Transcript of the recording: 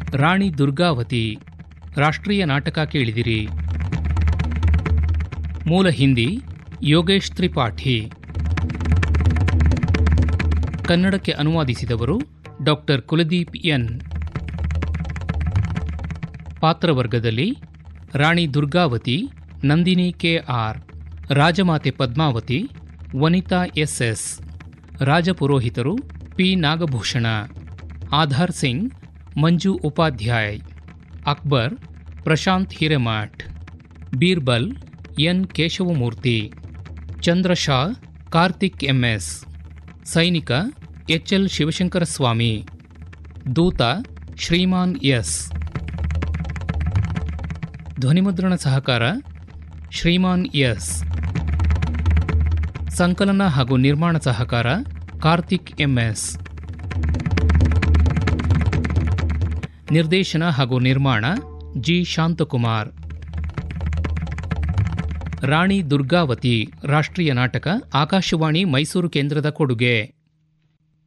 ರಾಣಿ ದುರ್ಗಾವತಿ ರಾಷ್ಟ್ರೀಯ ನಾಟಕ ಕೇಳಿದಿರಿ ಮೂಲ ಹಿಂದಿ ಯೋಗೇಶ್ ತ್ರಿಪಾಠಿ ಕನ್ನಡಕ್ಕೆ ಅನುವಾದಿಸಿದವರು ಡಾಕ್ಟರ್ ಕುಲದೀಪ್ ಎನ್ ಪಾತ್ರವರ್ಗದಲ್ಲಿ ರಾಣಿ ದುರ್ಗಾವತಿ ನಂದಿನಿ ಕೆ ಆರ್ ರಾಜಮಾತೆ ಪದ್ಮಾವತಿ ವನಿತಾ ಎಸ್ಎಸ್ ರಾಜಪುರೋಹಿತರು P Nagabhushana Adhar Singh Manju Upadhyay Akbar Prashanth Hiremath Birbal N Keshavamurthy Chandrasha Karthik MS ಸೈನಿಕ ಎಚ್ಎಲ್ ಶಿವಶಂಕರ ಸ್ವಾಮಿ ದೂತ ಶ್ರೀಮಾನ್ ಎಸ್ ಧ್ವನಿಮುದ್ರಣ ಸಹಕಾರ ಶ್ರೀಮಾನ್ ಎಸ್ ಸಂಕಲನ ಹಾಗೂ ನಿರ್ಮಾಣ ಸಹಕಾರ ಕಾರ್ತಿಕ್ ಎಂಎಸ್ ನಿರ್ದೇಶನ ಹಾಗೂ ನಿರ್ಮಾಣ ಜಿ ಶಾಂತಕುಮಾರ್ ರಾಣಿ ದುರ್ಗಾವತಿ ರಾಷ್ಟ್ರೀಯ ನಾಟಕ ಆಕಾಶವಾಣಿ ಮೈಸೂರು ಕೇಂದ್ರದ ಕೊಡುಗೆ